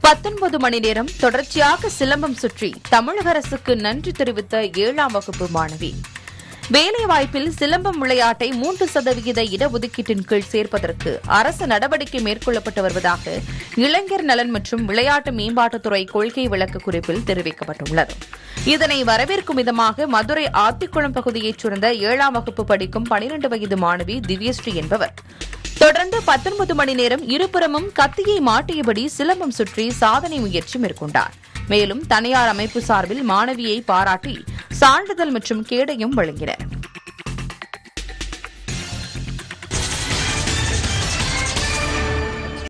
பத்தொன்பது மணி நேரம் தொடர்ச்சியாக சிலம்பம் சுற்றி தமிழக அரசுக்கு நன்றி தெரிவித்த ஏழாம் வகுப்பு மாணவி வேலைவாய்ப்பில் சிலம்பம் விளையாட்டை மூன்று சதவிகித இடஒதுக்கீட்டின் கீழ் சேர்ப்பதற்கு அரசு நடவடிக்கை மேற்கொள்ளப்பட்டு வருவதாக இளைஞர் நலன் மற்றும் விளையாட்டு மேம்பாட்டுத்துறை கொள்கை விளக்க குறிப்பில் தெரிவிக்கப்பட்டுள்ளது இதனை வரவேற்கும் விதமாக மதுரை ஆத்திக்குளம் பகுதியைச் சேர்ந்த ஏழாம் வகுப்பு படிக்கும் பனிரண்டு வயது மாணவி திவ்யஸ்ரீ என்பவர் தொடர்ந்து பத்தொன்பது மணி நேரம் இருபுறமும் கத்தியை மாட்டியபடி சிலம்பம் சுற்றி சாதனை முயற்சி மேற்கொண்டார் மேலும் தனியார் அமைப்பு சார்பில் மாணவியை பாராட்டி சான்றிதழ் மற்றும் கேடயம் வழங்கினர்